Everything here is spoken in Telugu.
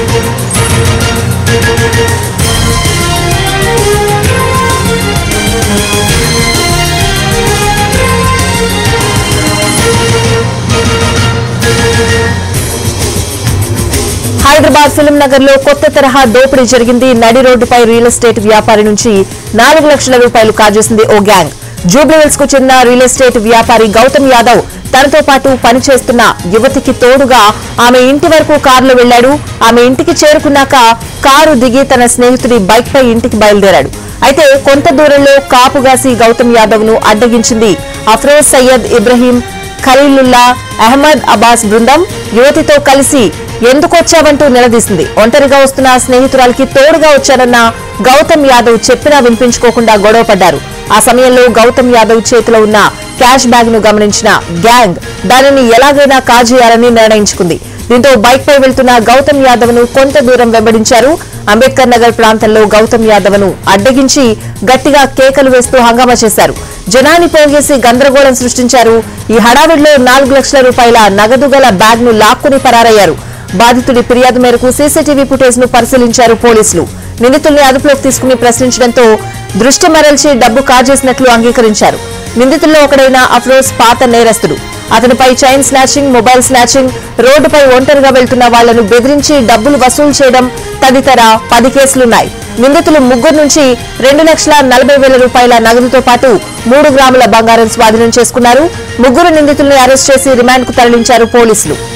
హైదరాబాద్ ఫిల్మ్ నగర్ లో కొత్త తరహా దోపిడీ జరిగింది నడి రోడ్డుపై రియల్ ఎస్టేట్ వ్యాపారి నుంచి నాలుగు లక్షల రూపాయలు కాజేసింది ఓ గ్యాంగ్ జూబ్లీహిల్స్ కు చెందిన రియల్ ఎస్టేట్ వ్యాపారి గౌతమ్ యాదవ్ తనతో పాటు పనిచేస్తున్న యువతికి తోడుగా ఆమె ఇంటి వరకు కారులో వెళ్లాడు ఆమె ఇంటికి చేరుకున్నాక కారు దిగి తన స్నేహితుడి బైక్ పై ఇంటికి బయలుదేరాడు అయితే కొంత దూరంలో కాపుగాసి గౌతమ్ యాదవ్ ను అడ్డగించింది అఫ్రోజ్ సయ్యద్ ఇబ్రహీం ఖలీలుల్లా అహ్మద్ అబ్బాస్ బృందం యువతితో కలిసి ఎందుకు వచ్చావంటూ నిలదీసింది ఒంటరిగా వస్తున్న స్నేహితురాలికి తోడుగా వచ్చానన్న గౌతమ్ యాదవ్ చెప్పినా వినిపించుకోకుండా గొడవ పడ్డారు ఆ సమయంలో గౌతమ్ యాదవ్ చేతిలో ఉన్న క్యాష్ బ్యాగ్ ను గమనించిన గ్యాంగ్ దానిని ఎలాగైనా కాజేయాలని నిర్ణయించుకుంది దీంతో బైక్ పై వెళ్తున్న గౌతమ్ యాదవ్ ను కొంత దూరం వెంబడించారు అంబేద్కర్ నగర్ ప్రాంతంలో గౌతమ్ యాదవ్ ను అడ్డగించి గట్టిగా కేకలు వేస్తూ హంగామా చేశారు జనాన్ని పోగేసి గందరగోళం సృష్టించారు ఈ హడావిడిలో నాలుగు లక్షల రూపాయల నగదు గల బ్యాగ్ ను లాక్కుని పరారయ్యారు బాధితుడి ఫిర్యాదు మేరకు సీసీటీవీ ఫుటేజ్ ను పరిశీలించారు పోలీసులు నిందితుల్ని అదుపులోకి తీసుకుని ప్రశ్నించడంతో దృష్టి మరల్చి డబ్బు కాజేసినట్లు అంగీకరించారు నిందితుల్లో ఒకడైన అఫ్రోజ్ పాత నేరస్తుడు అతనిపై చైన్ స్నాచింగ్ మొబైల్ స్నాచింగ్ రోడ్డుపై ఒంటరిగా వెళ్తున్న వాళ్లను బెదిరించి డబ్బులు వసూలు చేయడం తదితర పది కేసులున్నాయి నిందితులు ముగ్గురు నుంచి రెండు లక్షల నలభై వేల రూపాయల నగదుతో పాటు మూడు గ్రాముల బంగారం స్వాధీనం చేసుకున్నారు ముగ్గురు నిందితుల్ని అరెస్ట్ చేసి రిమాండ్ కు తరలించారు పోలీసులు